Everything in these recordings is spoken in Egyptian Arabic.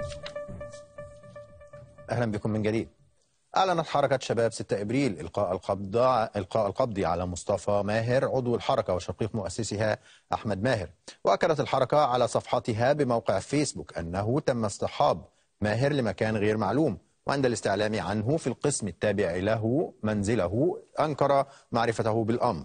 اهلا بكم من جديد. اعلنت حركه شباب 6 ابريل القاء القبض القاء القبض على مصطفى ماهر عضو الحركه وشقيق مؤسسها احمد ماهر. واكدت الحركه على صفحتها بموقع فيسبوك انه تم اصطحاب ماهر لمكان غير معلوم وعند الاستعلام عنه في القسم التابع له منزله انكر معرفته بالامر.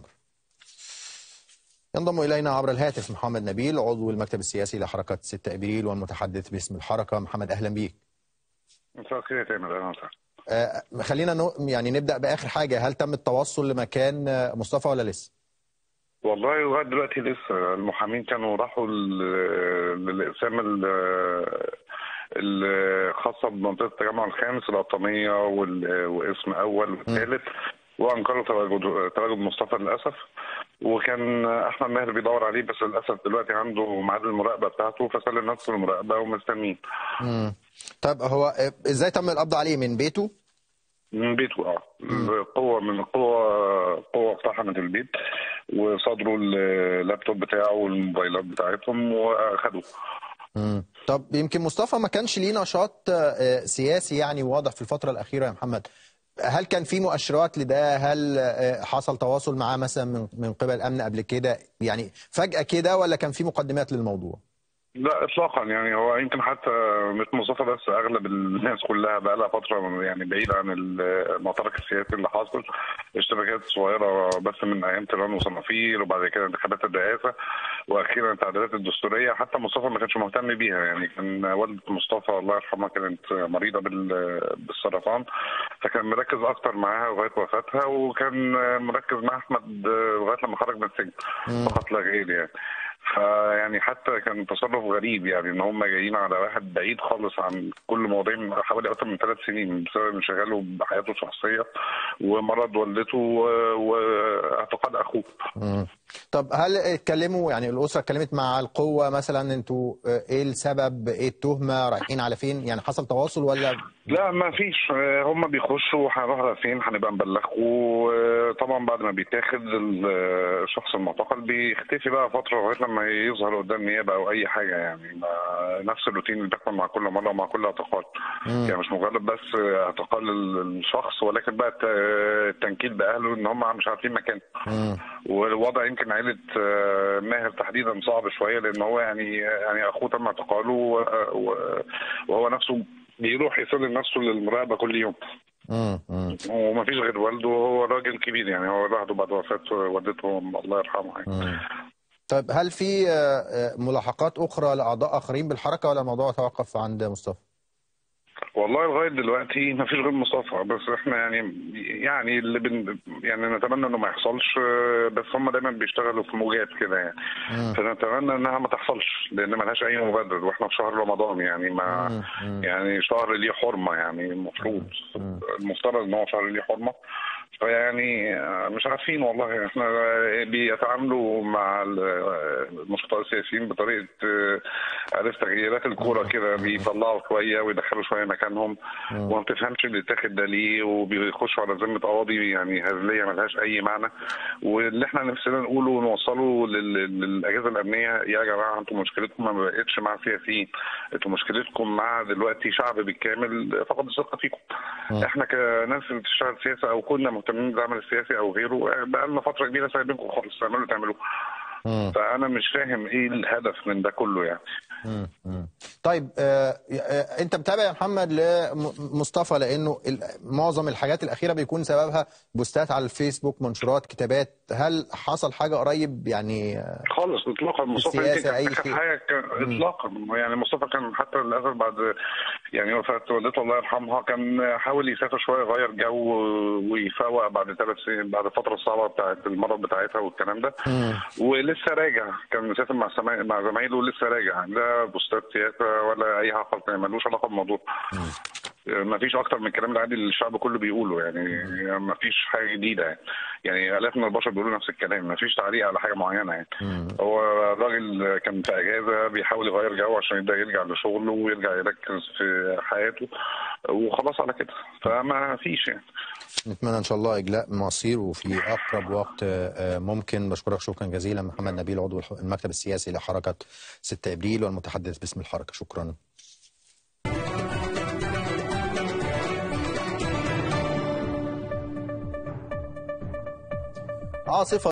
ينضم إلينا عبر الهاتف محمد نبيل عضو المكتب السياسي لحركة 6 إبريل والمتحدث باسم الحركة محمد أهلا بيك مساء الخير يا تامر اهلا وسهلا آه، خلينا نو يعني نبدأ بآخر حاجة هل تم التوصل لمكان آه، مصطفى ولا لسه؟ والله لغايه دلوقتي لسه المحامين كانوا راحوا ل- للاقسام ال- الخاصه بمنطقه التجمع الخامس القطاميه وال- واسم اول وثالث وانكروا تواجد تواجد مصطفى للاسف وكان احمد ماهر بيدور عليه بس للاسف دلوقتي عنده ميعاد المراقبه بتاعته فسلم نفسه المراقبه ومستنيه مم. طب هو آه، ازاي تم القبض عليه من بيته؟ من بيته اه قوة من قوة قوة اقتحمت البيت وصادروا اللابتوب بتاعه والموبايلات بتاعتهم واخدوه مم. طب يمكن مصطفى ما كانش ليه نشاط آه، سياسي يعني واضح في الفترة الأخيرة يا محمد هل كان في مؤشرات لده هل آه، حصل تواصل معاه مثلا من من قبل الأمن قبل كده يعني فجأة كده ولا كان في مقدمات للموضوع لا اطلاقا يعني هو يمكن حتى مش مصطفى بس اغلب الناس كلها بقى لها فتره يعني بعيده عن المعترك السياسي اللي حاصل اشتباكات صغيره بس من ايام تيران وصنافير وبعد كده انتخابات الرئاسه واخيرا التعديلات الدستوريه حتى مصطفى ما كانش مهتم بيها يعني كان والده مصطفى الله يرحمها كانت مريضه بال- بالسرطان فكان مركز اكتر معاها لغايه وفاتها وكان مركز مع احمد لغايه لما خرج من السجن فقط لا غير يعني فيعني حتى كان تصرف غريب يعني ان هم جايين على واحد بعيد خالص عن كل مواضيع من حوالي اكثر من ثلاث سنين بسبب انشغاله بحياته الشخصيه ومرض والدته و- واعتقاد اخوه. مم. طب هل اتكلموا يعني الأسرة اتكلمت مع القوة مثلا انتوا آه، ايه السبب ايه التهمة رايحين على فين يعني حصل تواصل ولا لا ما فيش هم بيخشوا هنروح على فين هنبقى نبلغكم وطبعا بعد ما بيتاخد ال- الشخص المعتقل بيختفي بقى فتره لغايه لما يظهر قدام نيابه او اي حاجه يعني ما- نفس الروتين اللي بيحصل مع كل مره ومع كل اعتقال يعني مش مجرد بس اعتقال ال- الشخص ولكن بقى الت- التنكيل باهله ان هم مش عارفين مكانه مم. والوضع يمكن عيلة آه، ماهر تحديدا صعب شوية لأن هو يعني يعني أخوه تم اعتقاله و- و- وهو نفسه بيروح يسلم نفسه للمراقبة كل يوم مم. مم. ومفيش غير والده وهو راجل كبير يعني هو لوحده بعد وفاة والدته الله يرحمها يعني. مم. طيب هل في آه، آه، ملاحقات أخرى لأعضاء آخرين بالحركة ولا الموضوع توقف عند مصطفى؟ والله لغايه دلوقتي ما فيش غير مصطفى بس احنا يعني يعني اللي بن يعني نتمنى انه ما يحصلش آه، بس هم دايما بيشتغلوا في موجات كده يعني مم. فنتمنى انها ما تحصلش لان ما لهاش اي مبرر واحنا في شهر رمضان يعني ما مم. مم. يعني شهر ليه حرمه يعني المفروض مم. المفترض ان هو شهر ليه حرمه فيعني آه، مش عارفين والله احنا بيتعاملوا مع ال- النشطاء السياسيين بطريقه آه، عرفت تغييرات الكوره كده بيطلعوا شويه ويدخلوا شويه مكانهم وما بتفهمش اللي اتاخد ده ليه وبيخشوا على ذمه قواضي يعني هزليه ملهاش اي معنى واللي احنا نفسنا نقوله ونوصله لل- للاجهزه الامنيه يا جماعه انتوا مشكلتكم ما بقتش مع سياسيين انتوا مشكلتكم مع دلوقتي شعب بالكامل فقد الثقه فيكم احنا كناس اللي بتشتغل سياسه او كنا مهتمين بالعمل السياسي او غيره بقى لنا فتره كبيره سايبينكم خالص تعملوا اللي تعملوه مم. فانا مش فاهم ايه الهدف من ده كله يعني مم. مم. طيب آه، آه، انت متابع يا محمد لمصطفى لانه ال- معظم الحاجات الاخيره بيكون سببها بوستات على الفيسبوك منشورات كتابات هل حصل حاجه قريب يعني آه، خالص اطلاقا مصطفى السياسة يمكن أي كان آخر شيء. حاجه كان اطلاقا يعني مصطفى كان حتى للاسف بعد يعني وفاه والدته الله يرحمها كان حاول يسافر شويه يغير جو ويفوق بعد ثلاث سنين بعد الفتره الصعبه بتاعت المرض بتاعتها والكلام ده مم. ولسه راجع كان مسافر مع سما... مع زمايله ولسه راجع لا بوستات سياسه ولا اي حاجه خالص ملوش علاقه بالموضوع ما فيش اكتر من الكلام العادي اللي الشعب كله بيقوله يعني ما فيش حاجه جديده يعني يعني الاف من البشر بيقولوا نفس الكلام ما فيش تعليق على حاجه معينه يعني مم. هو الراجل كان في اجازه بيحاول يغير جو عشان يبدا يرجع لشغله ويرجع يركز في حياته وخلاص على كده فما فيش يعني نتمنى ان شاء الله اجلاء مصير وفي اقرب وقت آه، ممكن بشكرك شكرا جزيلا محمد نبيل عضو الح- المكتب السياسي لحركه 6 ابريل والمتحدث باسم الحركه شكرا عاصفة